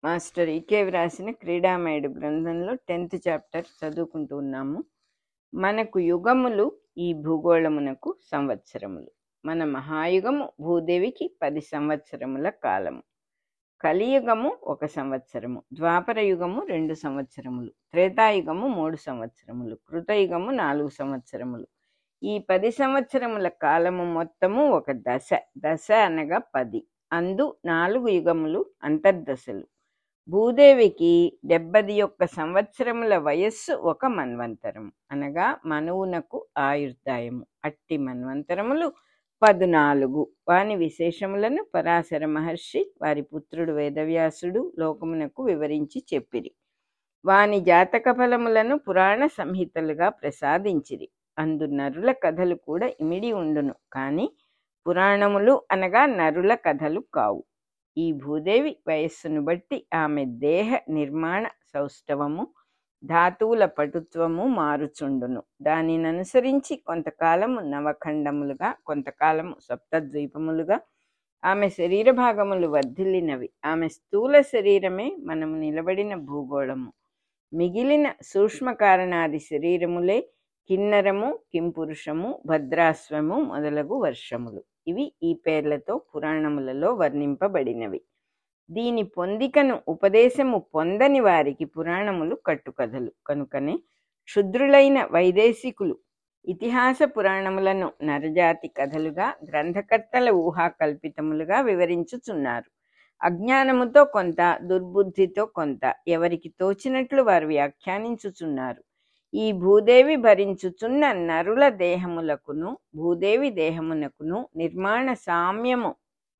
master ఈకేవి రాసిన క్రీడామయుడు గ్రంథంలో tenth chapter చదువుకుంటూ ఉన్నాము మనకు యుగములు ఈ భూగోళమునకు సంవత్సరములు మన మహాయుగము భూదేవికి పది సంవత్సరముల కాలము కలియుగము ఒక సంవత్సరము ద్వాపర యుగము రెండు సంవత్సరములు త్రేతాయుగము మూడు సంవత్సరములు కృతయుగము నాలుగు సంవత్సరములు ఈ పది సంవత్సరముల కాలము మొత్తము ఒక దశ దశ అనగా పది అందు నాలుగు యుగములు అంతర్దశలు భూదేవికి డెబ్బది ఒక్క సంవత్సరముల వయస్సు ఒక మన్వంతరము అనగా మనువునకు ఆయుర్దాయము అట్టి మన్వంతరములు పదునాలుగు వాని విశేషములను పరాశర మహర్షి వారి పుత్రుడు వేదవ్యాసుడు లోకమునకు వివరించి చెప్పిరి వాని జాతక ఫలములను పురాణ సంహితలుగా ప్రసాదించిరి అందు నరుల కథలు కూడా ఇమిడి ఉండును కానీ పురాణములు అనగా నరుల కథలు కావు ఈ భూదేవి వయస్సును బట్టి ఆమె దేహ నిర్మాణ సౌష్ఠవము ధాతువుల పటుత్వము మారుచుండును దానిని అనుసరించి కొంతకాలము నవఖండములుగా కొంతకాలము సప్తద్వీపములుగా ఆమె శరీర భాగములు వర్ధిల్లినవి ఆమె స్థూల శరీరమే మనము నిలబడిన భూగోళము మిగిలిన సూక్ష్మ కారణాది శరీరములే కిన్నరము కింపురుషము భద్రాశ్వము మొదలగు వర్షములు ఇవి ఈ పేర్లతో పురాణములలో వర్ణింపబడినవి దీని పొందికను ఉపదేశము పొందని వారికి పురాణములు కట్టుకథలు కనుకనే క్షుద్రులైన వైదేశికులు ఇతిహాస పురాణములను నరజాతి కథలుగా గ్రంథకర్తల ఊహాకల్పితములుగా వివరించుచున్నారు అజ్ఞానముతో కొంత దుర్బుద్ధితో కొంత ఎవరికి తోచినట్లు వారు వ్యాఖ్యానించుచున్నారు ఈ భూదేవి భరించుచున్న నరుల దేహములకును భూదేవి దేహమునకును నిర్మాణ సామ్యము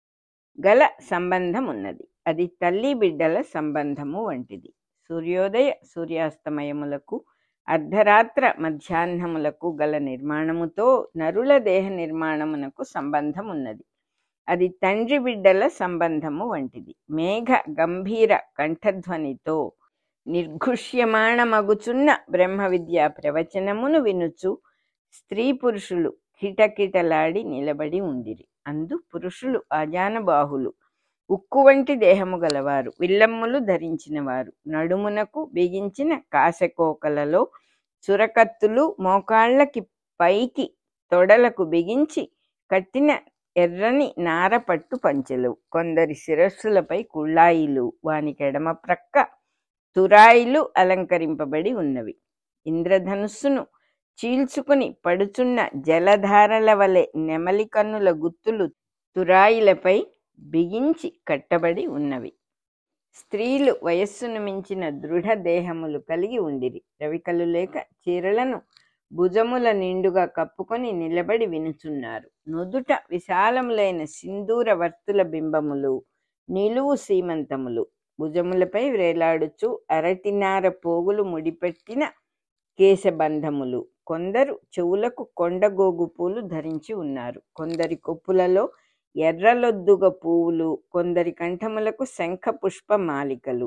గల సంబంధం ఉన్నది అది తల్లి బిడ్డల సంబంధము వంటిది సూర్యోదయ సూర్యాస్తమయములకు అర్ధరాత్ర మధ్యాహ్నములకు గల నిర్మాణముతో నరుల దేహ నిర్మాణమునకు సంబంధం ఉన్నది అది తండ్రి బిడ్డల సంబంధము వంటిది మేఘ గంభీర కంఠధ్వనితో నిర్ఘుష్యమాణమగుచున్న బ్రహ్మ విద్యా ప్రవచనమును వినుచు స్త్రీ పురుషులు కిటకిటలాడి నిలబడి ఉండిరి అందు పురుషులు ఆజానబాహులు ఉక్కు వంటి దేహము గలవారు విల్లమ్ములు ధరించిన వారు నడుమునకు బిగించిన కాసెకోకలలో చురకత్తులు మోకాళ్ళకి పైకి తొడలకు బిగించి కట్టిన ఎర్రని నారపట్టు పంచెలు కొందరి శిరస్సులపై కుళ్ళాయిలు వానికి ఎడమ ప్రక్క తురాయిలు అలంకరింపబడి ఉన్నవి ఇంద్రధనుస్సును చీల్చుకుని పడుచున్న జలధారల వలె నెమలి కన్నుల గుత్తులు తురాయిలపై బిగించి కట్టబడి ఉన్నవి స్త్రీలు వయస్సును మించిన దృఢ దేహములు కలిగి ఉండిరి రవికలు లేక చీరలను భుజముల నిండుగా కప్పుకొని నిలబడి వినుచున్నారు నుదుట విశాలములైన సింధూర వర్తుల బింబములు నిలువు సీమంతములు భుజములపై వ్రేలాడుచు అరటినార పోగులు ముడిపెట్టిన కేశబంధములు కొందరు చెవులకు కొండగోగు పూలు ధరించి ఉన్నారు కొందరి కొప్పులలో ఎర్రలొద్దుగ పువ్వులు కొందరి కంఠములకు శంఖ పుష్ప మాలికలు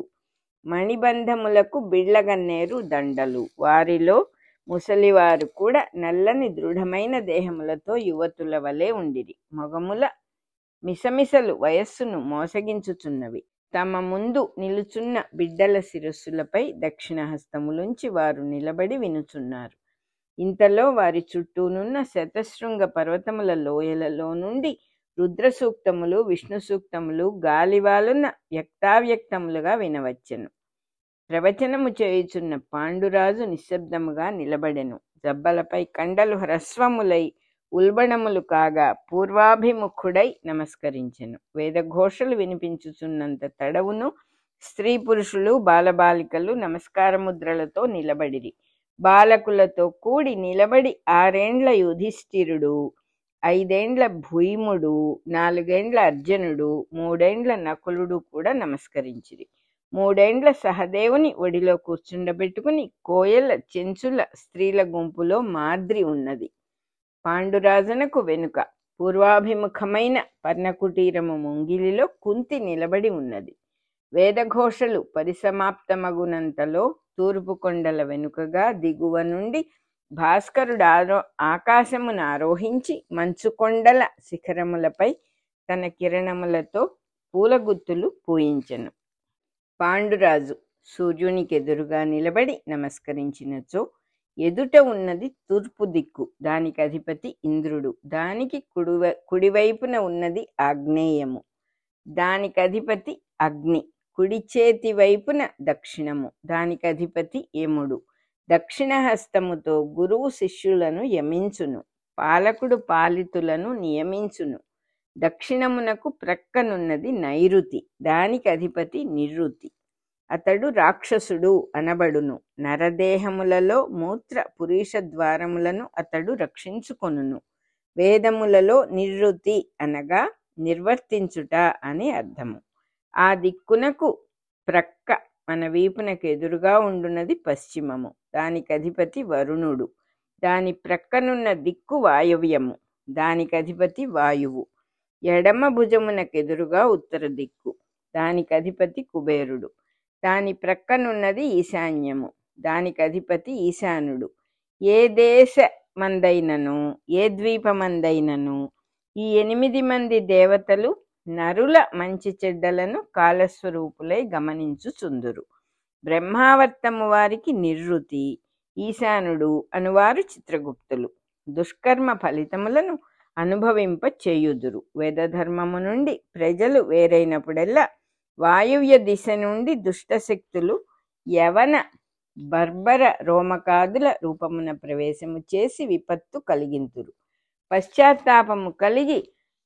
మణిబంధములకు బిళ్ళగన్నేరు దండలు వారిలో ముసలివారు కూడా నల్లని దృఢమైన దేహములతో యువతుల వలె ఉండిరి మొగముల మిసమిసలు వయస్సును మోసగించుచున్నవి తమ ముందు నిలుచున్న బిడ్డల శిరస్సులపై దక్షిణ హస్తములుంచి వారు నిలబడి వినుచున్నారు ఇంతలో వారి చుట్టూనున్న శతశృంగ పర్వతముల లోయలలో నుండి రుద్ర సూక్తములు విష్ణు సూక్తములు గాలివాలున వ్యక్తావ్యక్తములుగా వినవచ్చెను ప్రవచనము చేయుచున్న పాండురాజు నిశ్శబ్దముగా నిలబడెను జబ్బలపై కండలు హ్రస్వములై ఉల్బణములు కాగా పూర్వాభిముఖుడై నమస్కరించెను వేదఘోషలు వినిపించుచున్నంత తడవును స్త్రీ పురుషులు బాలబాలికలు నమస్కారముద్రలతో నిలబడిరి బాలకులతో కూడి నిలబడి ఆరేండ్ల యుధిష్ఠిరుడు ఐదేండ్ల భూయిముడు నాలుగేండ్ల అర్జునుడు మూడేండ్ల నకులుడు కూడా నమస్కరించిరి మూడేండ్ల సహదేవుని ఒడిలో కూర్చుండబెట్టుకుని కోయల చెంచుల స్త్రీల గుంపులో మాద్రి ఉన్నది పాండురాజునకు వెనుక పూర్వాభిముఖమైన పర్ణకుటీరము ముంగిలిలో కుంతి నిలబడి ఉన్నది వేదఘోషలు పరిసమాప్తమగునంతలో తూర్పు కొండల వెనుకగా దిగువ నుండి భాస్కరుడు ఆరో ఆకాశమును ఆరోహించి మంచుకొండల శిఖరములపై తన కిరణములతో పూలగుత్తులు పూయించెను పాండురాజు సూర్యునికి ఎదురుగా నిలబడి నమస్కరించినచో ఎదుట ఉన్నది తూర్పు దిక్కు దానికి అధిపతి ఇంద్రుడు దానికి కుడివ కుడివైపున ఉన్నది ఆగ్నేయము దానికి అధిపతి అగ్ని కుడి చేతి వైపున దక్షిణము దానికి అధిపతి యముడు దక్షిణ హస్తముతో గురువు శిష్యులను యమించును పాలకుడు పాలితులను నియమించును దక్షిణమునకు ప్రక్కనున్నది నైరుతి దానికి అధిపతి నిరుతి అతడు రాక్షసుడు అనబడును నరదేహములలో మూత్ర పురుష ద్వారములను అతడు రక్షించుకొనును వేదములలో నిరుతి అనగా నిర్వర్తించుట అని అర్థము ఆ దిక్కునకు ప్రక్క మన వీపునకు ఎదురుగా ఉండున్నది పశ్చిమము దానికి అధిపతి వరుణుడు దాని ప్రక్కనున్న దిక్కు వాయవ్యము దానికి అధిపతి వాయువు ఎడమ భుజమునకు ఎదురుగా ఉత్తర దిక్కు దానికి అధిపతి కుబేరుడు దాని ప్రక్కనున్నది ఈశాన్యము దానికి అధిపతి ఈశానుడు ఏ దేశ మందైనను ఏ ద్వీపమందైనను ఈ ఎనిమిది మంది దేవతలు నరుల మంచి చెడ్డలను కాలస్వరూపులై గమనించుచుందురు బ్రహ్మావర్తము వారికి నిర్వృతి ఈశానుడు అనువారు చిత్రగుప్తులు దుష్కర్మ ఫలితములను అనుభవింప చేయుదురు వేదధర్మము నుండి ప్రజలు వేరైనప్పుడల్లా వాయువ్య దిశ నుండి దుష్టశక్తులు యవన బర్బర రోమకాదుల రూపమున ప్రవేశము చేసి విపత్తు కలిగింతురు పశ్చాత్తాపము కలిగి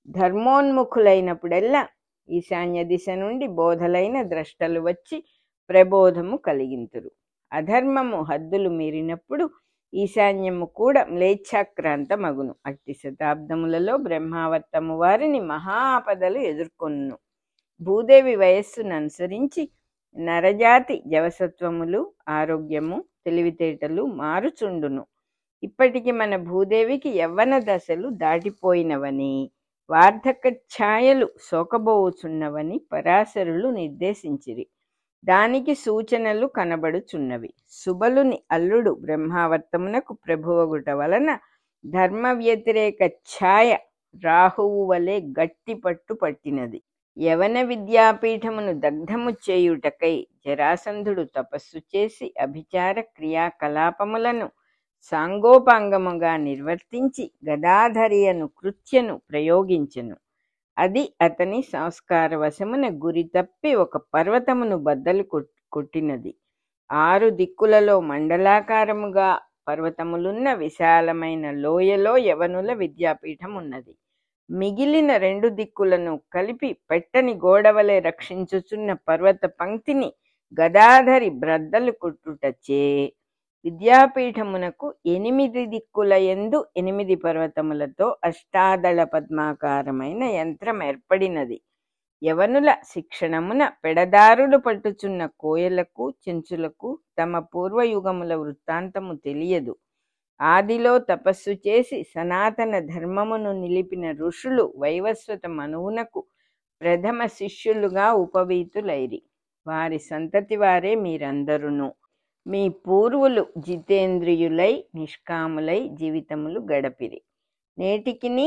ధర్మోన్ముఖులైనప్పుడల్లా ఈశాన్య దిశ నుండి బోధలైన ద్రష్టలు వచ్చి ప్రబోధము కలిగింతురు అధర్మము హద్దులు మీరినప్పుడు ఈశాన్యము కూడా మ్లేచ్ఛాక్రాంతమగును అట్టి శతాబ్దములలో బ్రహ్మావర్తము వారిని మహా ఆపదలు ఎదుర్కొను భూదేవి వయస్సును అనుసరించి నరజాతి జవసత్వములు ఆరోగ్యము తెలివితేటలు మారుచుండును ఇప్పటికి మన భూదేవికి యవ్వన దశలు దాటిపోయినవని వార్ధక ఛాయలు సోకబోవుచున్నవని పరాశరులు నిర్దేశించిరి దానికి సూచనలు కనబడుచున్నవి సుబలుని అల్లుడు బ్రహ్మావర్తమునకు ప్రభువగుట వలన ధర్మ వ్యతిరేక ఛాయ రాహువు వలె గట్టి పట్టు పట్టినది యవన విద్యాపీఠమును దగ్ధము చేయుటకై జరాసంధుడు తపస్సు చేసి అభిచార క్రియాకలాపములను సాంగోపాంగముగా నిర్వర్తించి గదాధరియను కృత్యను ప్రయోగించెను అది అతని సంస్కారవశమున గురి తప్పి ఒక పర్వతమును బద్దలు కొట్- కొట్టినది ఆరు దిక్కులలో మండలాకారముగా పర్వతములున్న విశాలమైన లోయలో యవనుల విద్యాపీఠం ఉన్నది మిగిలిన రెండు దిక్కులను కలిపి పెట్టని గోడవలె రక్షించుచున్న పర్వత పంక్తిని గదాధరి బ్రద్దలు కొట్టుటచే విద్యాపీఠమునకు ఎనిమిది దిక్కుల ఎందు ఎనిమిది పర్వతములతో అష్టాదళ పద్మాకారమైన యంత్రం ఏర్పడినది యవనుల శిక్షణమున పెడదారులు పట్టుచున్న కోయలకు చెంచులకు తమ పూర్వయుగముల వృత్తాంతము తెలియదు ఆదిలో తపస్సు చేసి సనాతన ధర్మమును నిలిపిన ఋషులు వైవస్వత మనువునకు ప్రథమ శిష్యులుగా ఉపవీతులైరి వారి సంతతి వారే మీరందరును మీ పూర్వులు జితేంద్రియులై నిష్కాములై జీవితములు గడపిరి నేటికిని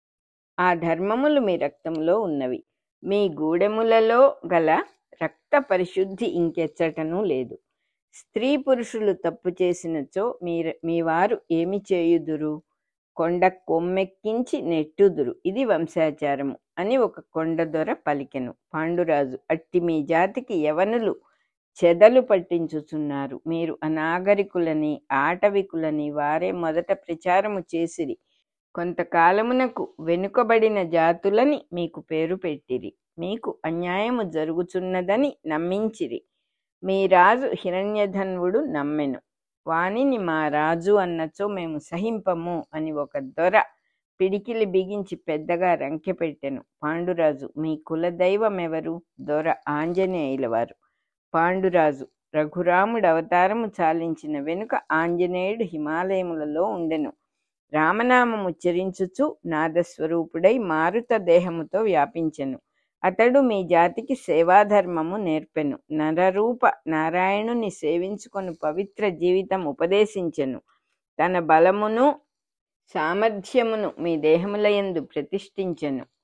ఆ ధర్మములు మీ రక్తంలో ఉన్నవి మీ గూడెములలో గల రక్త పరిశుద్ధి ఇంకెచ్చటనూ లేదు స్త్రీ పురుషులు తప్పు చేసినచో మీర మీ వారు ఏమి చేయుదురు కొండ కొమ్మెక్కించి నెట్టుదురు ఇది వంశాచారము అని ఒక కొండ దొర పలికెను పాండురాజు అట్టి మీ జాతికి యవనులు చెదలు పట్టించుచున్నారు మీరు అనాగరికులని ఆటవికులని వారే మొదట ప్రచారము చేసిరి కొంతకాలమునకు వెనుకబడిన జాతులని మీకు పేరు పెట్టిరి మీకు అన్యాయము జరుగుచున్నదని నమ్మించిరి మీ రాజు హిరణ్యధన్వుడు నమ్మెను వానిని మా రాజు అన్నచో మేము సహింపము అని ఒక దొర పిడికిలి బిగించి పెద్దగా రంకెపెట్టెను పాండురాజు మీ కులదైవమెవరు దొర ఆంజనేయుల వారు పాండురాజు రఘురాముడు అవతారము చాలించిన వెనుక ఆంజనేయుడు హిమాలయములలో ఉండెను రామనామము ఉచ్చరించుచు నాదస్వరూపుడై మారుత దేహముతో వ్యాపించెను అతడు మీ జాతికి సేవాధర్మము నేర్పెను నరరూప నారాయణుని సేవించుకొని పవిత్ర జీవితం ఉపదేశించెను తన బలమును సామర్థ్యమును మీ దేహములయందు ప్రతిష్ఠించెను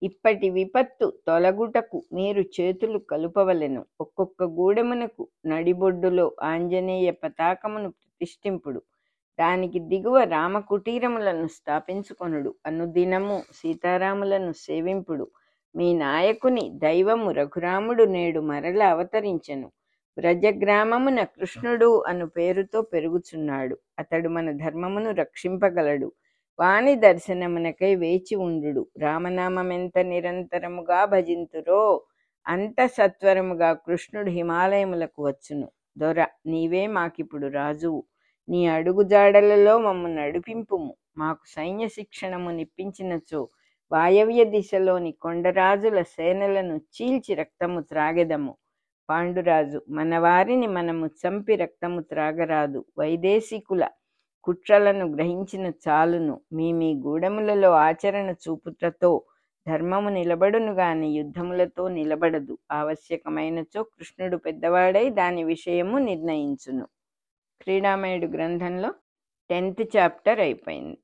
ఇప్పటి విపత్తు తొలగుటకు మీరు చేతులు కలుపవలెను ఒక్కొక్క గూడెమునకు నడిబొడ్డులో ఆంజనేయ పతాకమును ప్రతిష్ఠింపుడు దానికి దిగువ రామకుటీరములను స్థాపించుకొనుడు అనుదినము సీతారాములను సేవింపుడు మీ నాయకుని దైవము రఘురాముడు నేడు మరల అవతరించెను బ్రజగ్రామమున కృష్ణుడు అను పేరుతో పెరుగుచున్నాడు అతడు మన ధర్మమును రక్షింపగలడు వాని దర్శనమునకై వేచి ఉండు రామనామమెంత నిరంతరముగా భజింతురో అంత సత్వరముగా కృష్ణుడు హిమాలయములకు వచ్చును దొర నీవే మాకిప్పుడు రాజువు నీ అడుగుజాడలలో మమ్ము నడిపింపుము మాకు సైన్య శిక్షణము నిప్పించినచో వాయవ్య దిశలోని కొండరాజుల సేనలను చీల్చి రక్తము త్రాగెదము పాండురాజు మన వారిని మనము చంపి రక్తము త్రాగరాదు వైదేశికుల కుట్రలను గ్రహించిన చాలును మీ మీ గూడెములలో ఆచరణ చూపుటతో ధర్మము నిలబడును గాని యుద్ధములతో నిలబడదు ఆవశ్యకమైనచో కృష్ణుడు పెద్దవాడై దాని విషయము నిర్ణయించును క్రీడామయుడు గ్రంథంలో టెన్త్ చాప్టర్ అయిపోయింది